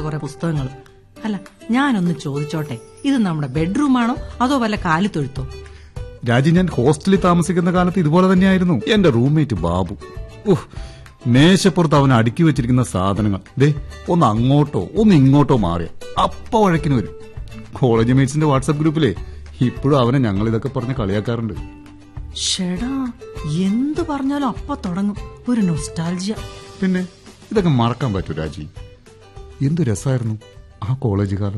കുറെ പുസ്തകങ്ങൾ അല്ല ഞാനൊന്ന് ചോദിച്ചോട്ടെ ഇത് നമ്മുടെ ബെഡ്റൂമാണോ അതോ വല്ല കാലിത്തൊഴുത്തോ രാജി ഞാൻ ഹോസ്റ്റലിൽ താമസിക്കുന്ന കാലത്ത് ഇതുപോലെ തന്നെയായിരുന്നു എന്റെ റൂംമേറ്റ് ബാബു ഉഹ് മേശപ്പുറത്ത് അവൻ അടുക്കി വെച്ചിരിക്കുന്ന സാധനങ്ങൾ ദേ ഒന്ന് അങ്ങോട്ടോ ഒന്ന് ഇങ്ങോട്ടോ മാറിയ അപ്പ വഴക്കിന് വരും കോളേജ് മേറ്റ്സിന്റെ വാട്സപ്പ് ഗ്രൂപ്പിലെ ഇപ്പോഴും അവനെ ഞങ്ങൾ ഇതൊക്കെ പറഞ്ഞ് കളിയാക്കാറുണ്ട് ഷെടാ എന്ത് പറഞ്ഞാലും അപ്പൊ തുടങ്ങും ഒരു നൊസ്റ്റാൾജിയ പിന്നെ ഇതൊക്കെ മറക്കാൻ പറ്റൂ രാജി എന്തു രസമായിരുന്നു ആ കോളേജ് കാലം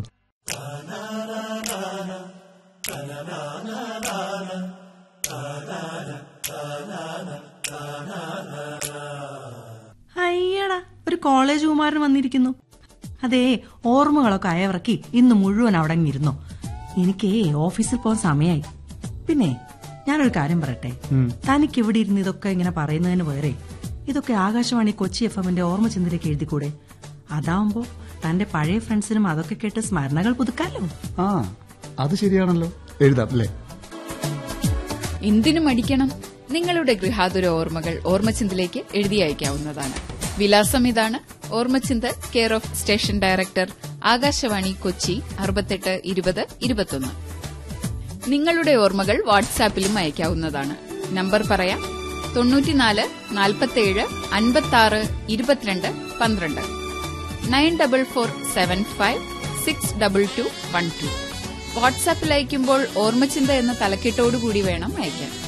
അയ്യടാ ഒരു കോളേജ് കുമാരൻ വന്നിരിക്കുന്നു അതേ ഓർമ്മകളൊക്കെ അയവിറക്കി ഇന്ന് മുഴുവൻ അവിടെ അങ്ങ് ഇരുന്നോ എനിക്കേ ഓഫീസിൽ പോകാൻ സമയമായി പിന്നെ ഞാനൊരു കാര്യം പറയട്ടെ തനിക്ക് ഇവിടെ ഇരുന്ന് ഇതൊക്കെ ഇങ്ങനെ പറയുന്നതിന് പകരെ ഇതൊക്കെ ആകാശവാണി കൊച്ചി എഫ് എമ്മിന്റെ ഓർമ്മ ചിന്തയിലേക്ക് എഴുതിക്കൂടെ അതാവുമ്പോ തന്റെ പഴയ ഫ്രണ്ട്സിനും അതൊക്കെ കേട്ട് സ്മരണകൾ പുതുക്കാലോ ആ അത് ശരിയാണല്ലോ എഴുതാം അല്ലേ എന്തിനു മടിക്കണം നിങ്ങളുടെ ഗൃഹാതുര ഓർമ്മകൾ ഓർമ്മച്ചിന്തിലേക്ക് എഴുതി അയക്കാവുന്നതാണ് വിലാസം ഇതാണ് Ormachinth care of station director Akashvani Kochi അറുപത്തെട്ട് ഇരുപത് ഇരുപത്തൊന്ന് നിങ്ങളുടെ ഓർമ്മകൾ വാട്സാപ്പിലും അയക്കാവുന്നതാണ് നമ്പർ പറയാം തൊണ്ണൂറ്റിനാല് നാൽപ്പത്തേഴ് അൻപത്താറ് ഇരുപത്തിരണ്ട് പന്ത്രണ്ട് nine double four seven five six double two one two വാട്സാപ്പിൽ അയക്കുമ്പോൾ ഓർമ്മച്ചിന്ത എന്ന തലക്കെട്ടോടുകൂടി വേണം അയക്കാൻ